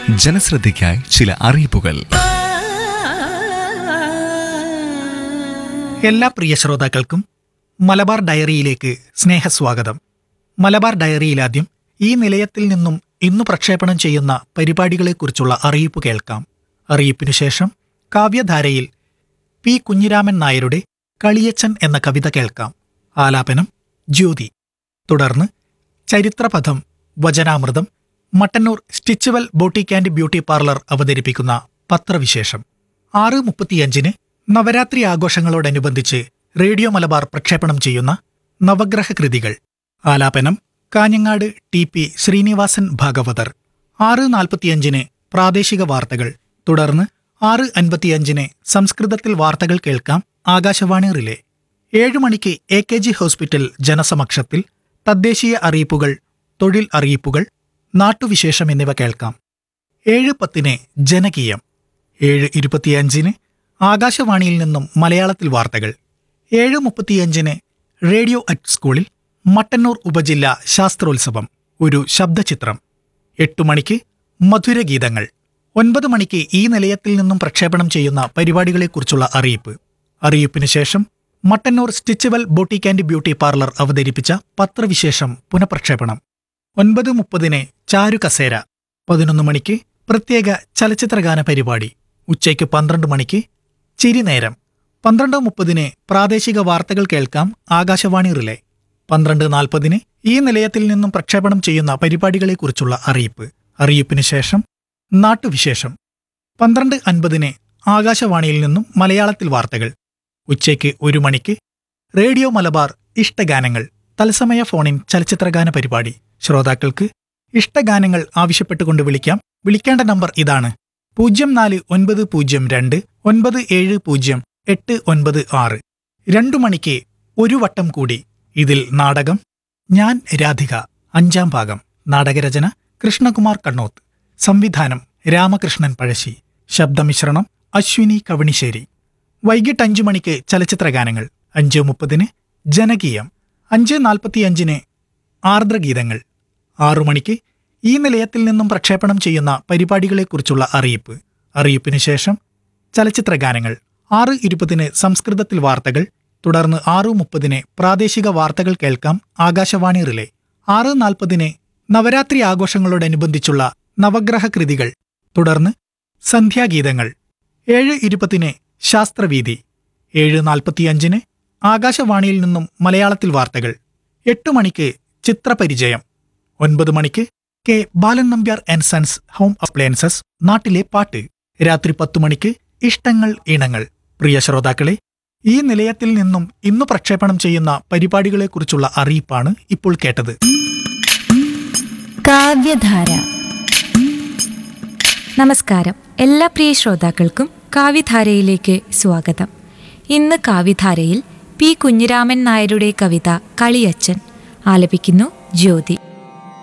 ജനശ്രദ്ധയ്ക്കായി ചില അറിയിപ്പുകൾ എല്ലാ പ്രിയ ശ്രോതാക്കൾക്കും മലബാർ ഡയറിയിലേക്ക് സ്നേഹസ്വാഗതം മലബാർ ഡയറിയിലാദ്യം ഈ നിലയത്തിൽ നിന്നും ഇന്നു പ്രക്ഷേപണം ചെയ്യുന്ന പരിപാടികളെക്കുറിച്ചുള്ള അറിയിപ്പ് കേൾക്കാം അറിയിപ്പിനു ശേഷം കാവ്യധാരയിൽ പി കുഞ്ഞിരാമൻ നായരുടെ കളിയച്ചൻ എന്ന കവിത കേൾക്കാം ആലാപനം ജ്യോതി തുടർന്ന് ചരിത്രപഥം വചനാമൃതം Mattannur stitchual boutique and beauty parlour അവതരിപ്പിക്കുന്ന പത്രവിശേഷം ആറ് മുപ്പത്തിയഞ്ചിന് നവരാത്രി ആഘോഷങ്ങളോടനുബന്ധിച്ച് റേഡിയോ മലബാർ പ്രക്ഷേപണം ചെയ്യുന്ന നവഗ്രഹ കൃതികൾ ആലാപനം കാഞ്ഞങ്ങാട് ടി പി ശ്രീനിവാസൻ ഭാഗവതർ ആറ് നാൽപ്പത്തിയഞ്ചിന് പ്രാദേശിക വാർത്തകൾ തുടർന്ന് ആറ് അൻപത്തിയഞ്ചിന് സംസ്കൃതത്തിൽ വാർത്തകൾ കേൾക്കാം ആകാശവാണി റിലേ ഏഴ് മണിക്ക് എ കെ ജി ഹോസ്പിറ്റൽ ജനസമക്ഷത്തിൽ തദ്ദേശീയ അറിയിപ്പുകൾ തൊഴിൽ അറിയിപ്പുകൾ നാട്ടുവിശേഷം എന്നിവ കേൾക്കാം ഏഴ് പത്തിന് ജനകീയം ഏഴ് ഇരുപത്തിയഞ്ചിന് ആകാശവാണിയിൽ നിന്നും മലയാളത്തിൽ വാർത്തകൾ ഏഴ് മുപ്പത്തിയഞ്ചിന് റേഡിയോ അറ്റ് സ്കൂളിൽ മട്ടന്നൂർ ഉപജില്ല ശാസ്ത്രോത്സവം ഒരു ശബ്ദചിത്രം എട്ടു മണിക്ക് മധുരഗീതങ്ങൾ ഒൻപത് മണിക്ക് ഈ നിലയത്തിൽ നിന്നും പ്രക്ഷേപണം ചെയ്യുന്ന പരിപാടികളെക്കുറിച്ചുള്ള അറിയിപ്പ് അറിയിപ്പിന് ശേഷം Mattannur stitchual boutique and beauty parlour അവതരിപ്പിച്ച പത്രവിശേഷം പുനഃപ്രക്ഷേപണം ഒൻപത് മുപ്പതിന് ചാരു കസേര പതിനൊന്ന് മണിക്ക് പ്രത്യേക ചലച്ചിത്രഗാന പരിപാടി ഉച്ചയ്ക്ക് പന്ത്രണ്ട് മണിക്ക് ചിരിനേരം പന്ത്രണ്ട് മുപ്പതിന് പ്രാദേശിക വാർത്തകൾ കേൾക്കാം ആകാശവാണി റിലേ പന്ത്രണ്ട് നാൽപ്പതിന് ഈ നിലയത്തിൽ നിന്നും പ്രക്ഷേപണം ചെയ്യുന്ന പരിപാടികളെക്കുറിച്ചുള്ള അറിയിപ്പ് അറിയിപ്പിന് ശേഷം നാട്ടുവിശേഷം പന്ത്രണ്ട് അൻപതിന് ആകാശവാണിയിൽ നിന്നും മലയാളത്തിൽ വാർത്തകൾ ഉച്ചയ്ക്ക് ഒരു മണിക്ക് റേഡിയോ മലബാർ ഇഷ്ടഗാനങ്ങൾ തത്സമയ ഫോണിൻ ചലച്ചിത്രഗാന പരിപാടി ശ്രോതാക്കൾക്ക് ഇഷ്ടഗാനങ്ങൾ ആവശ്യപ്പെട്ടുകൊണ്ട് വിളിക്കാം വിളിക്കേണ്ട നമ്പർ ഇതാണ് പൂജ്യം നാല് ഒൻപത് പൂജ്യം രണ്ട് ഒൻപത് ഏഴ് പൂജ്യം എട്ട് ഒൻപത് ആറ് രണ്ടു മണിക്ക് ഒരു വട്ടം കൂടി ഇതിൽ നാടകം ഞാൻ രാധിക അഞ്ചാം ഭാഗം നാടകരചന കൃഷ്ണകുമാർ കണ്ണോത്ത് സംവിധാനം രാമകൃഷ്ണൻ പഴശ്ശി ശബ്ദമിശ്രണം അശ്വിനി കവണിശ്ശേരി വൈകിട്ട് അഞ്ചു മണിക്ക് ചലച്ചിത്രഗാനങ്ങൾ അഞ്ച് മുപ്പതിന് ജനകീയം അഞ്ച് നാൽപ്പത്തിയഞ്ചിന് ആർദ്രഗീതങ്ങൾ ആറു മണിക്ക് ഈ നിലയത്തിൽ നിന്നും പ്രക്ഷേപണം ചെയ്യുന്ന പരിപാടികളെക്കുറിച്ചുള്ള അറിയിപ്പ് അറിയിപ്പിന് ശേഷം ചലച്ചിത്രഗാനങ്ങൾ ആറ് ഇരുപതിന് സംസ്കൃതത്തിൽ വാർത്തകൾ തുടർന്ന് ആറു മുപ്പതിന് പ്രാദേശിക വാർത്തകൾ കേൾക്കാം ആകാശവാണി റിലേ ആറ് നാൽപ്പതിന് നവരാത്രി ആഘോഷങ്ങളോടനുബന്ധിച്ചുള്ള നവഗ്രഹ കൃതികൾ തുടർന്ന് സന്ധ്യാഗീതങ്ങൾ ഏഴ് ഇരുപതിന് ശാസ്ത്രവീതി ഏഴ് നാൽപ്പത്തിയഞ്ചിന് ആകാശവാണിയിൽ നിന്നും മലയാളത്തിൽ വാർത്തകൾ എട്ട് മണിക്ക് ചിത്രപരിചയം ഒൻപത് മണിക്ക് K Balan Nambiar and sons home appliances നാട്ടിലെ പാട്ട് രാത്രി പത്തു മണിക്ക് ഇഷ്ടങ്ങൾ ഇണങ്ങൾ പ്രിയ ശ്രോതാക്കളെ ഈ നിലയത്തിൽ നിന്നും ഇന്നു പ്രക്ഷേപണം ചെയ്യുന്ന പരിപാടികളെക്കുറിച്ചുള്ള അറിയിപ്പാണ് ഇപ്പോൾ കേട്ടത് കാവ്യധാര നമസ്കാരം എല്ലാ പ്രിയ ശ്രോതാക്കൾക്കും കാവ്യധാരയിലേക്ക് സ്വാഗതം ഇന്ന് കാവ്യധാരയിൽ പി കുഞ്ഞിരാമൻ നായരുടെ കവിത കളിയച്ചൻ ആലപിക്കുന്നു ജ്യോതി